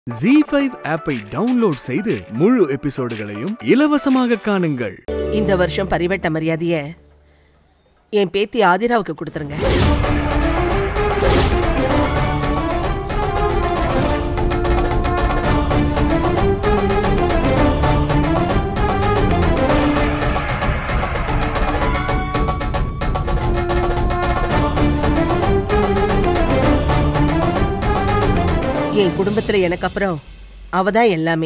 G five ஆப்பை download செய்து முழு எபிசோடுகளையும் இலவசமாக காணுங்கள் இந்த வருஷம் பரிவட்ட மரியாதைய என் பேத்தி ஆதிராவுக்கு கொடுத்துருங்க என் குடும்பத்துல எனக்கு அப்புறம் அவ தான் எல்லாமே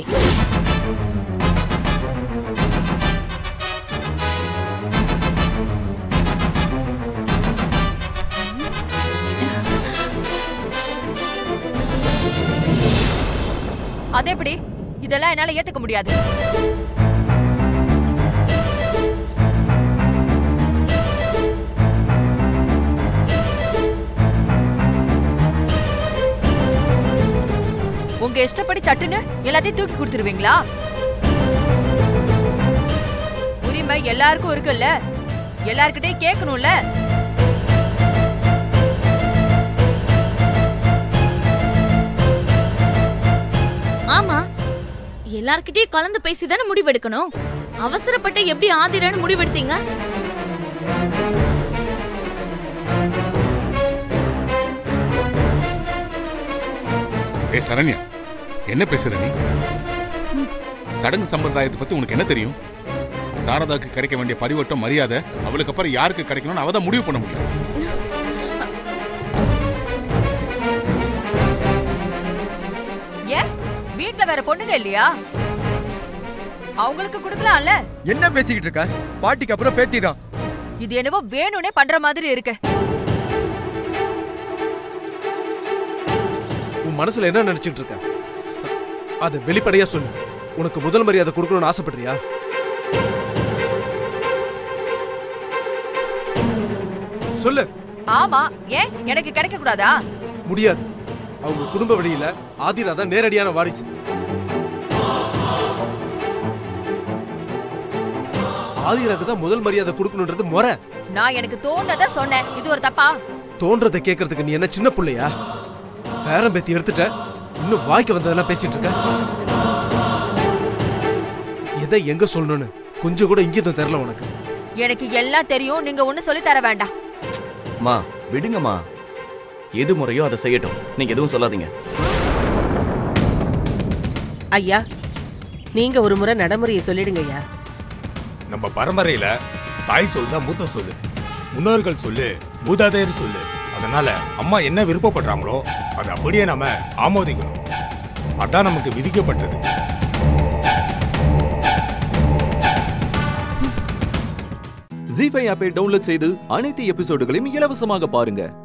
அது எப்படி இதெல்லாம் என்னால ஏத்துக்க முடியாது உங்க இஷ்டப்படி சட்டுன்னு எல்லாத்தையும் தூக்கி கொடுத்துருவீங்களா உரிமை எல்லாருக்கும் இருக்குல்ல எல்லார்கிட்டயும் கேட்கணும்ல ஆமா எல்லார்கிட்டயும் கலந்து பேசி தானே முடிவெடுக்கணும் அவசரப்பட்டு எப்படி ஆதிரன்னு முடிவெடுத்தீங்க ஏ சரண்யா என்ன பேசுற நீ சடங்கு சம்பிரதாயத்தை பத்தி உனக்கு என்ன தெரியும் சாரதாக்கு கிடைக்க வேண்டிய பரிவட்டம் மரியாதை அவளுக்கு அப்புறம் யாருக்கு கிடைக்கணும்னு அவ தான் முடிவு பண்ண முடியும் ஏன் வீட்ல வேற பொண்ணுங்க இல்லையா அவங்களுக்கு கொடுக்கலாம்ல என்ன பேசிக்கிட்டு இருக்க பாட்டிக்கு அப்புறம் பேத்தி தான் இது என்னவோ வேணும்னே பண்ற மாதிரி இருக்கு உன் மனசுல என்ன நினைச்சிட்டு இருக்க அது வெளிப்படையா சொல்லு உனக்கு முதல் மரியாதை கொடுக்கணும்னு ஆசைப்படுறியா சொல்லு ஆமா ஏன் எனக்கு கிடைக்க கூடாதா முடியாது அவங்க குடும்ப வழியில ஆதிரா தான் நேரடியான வாரிசு ஆதிராக்கு தான் முதல் மரியாதை கொடுக்கணுன்றது முறை நான் எனக்கு தோணுனத சொன்னேன் இது ஒரு தப்பா தோன்றதை கேட்கறதுக்கு நீ என்ன சின்ன புள்ளையா பேரம் பேத்தி எடுத்துட்ட இன்னும் வாய்க்கு வந்ததெல்லாம் பேசிட்டு இருக்க எதை எங்க சொல்லணும்னு கொஞ்சம் கூட இங்கிதம் தெரியல உனக்கு எனக்கு எல்லாம் தெரியும் நீங்க ஒண்ணு சொல்லி தர வேண்டாம் மா விடுங்கம்மா எது முறையோ அதை செய்யட்டும் நீங்க எதுவும் சொல்லாதீங்க ஐயா நீங்க ஒரு முறை நடைமுறையை சொல்லிடுங்க ஐயா நம்ம பரம்பரையில தாய் சொல் தான் மூத்த சொல்லு முன்னோர்கள் சொல்லு மூதாதையர் சொல்லு அதனால அம்மா என்ன விருப்பப்படுறாங்களோ அதை அப்படியே நாம ஆமோதிக்கணும் அதான் நமக்கு விதிக்கப்பட்டது ஜி ஃபைவ் ஆப்பை டவுன்லோட் செய்து அனைத்து எபிசோடுகளையும் இலவசமாக பாருங்க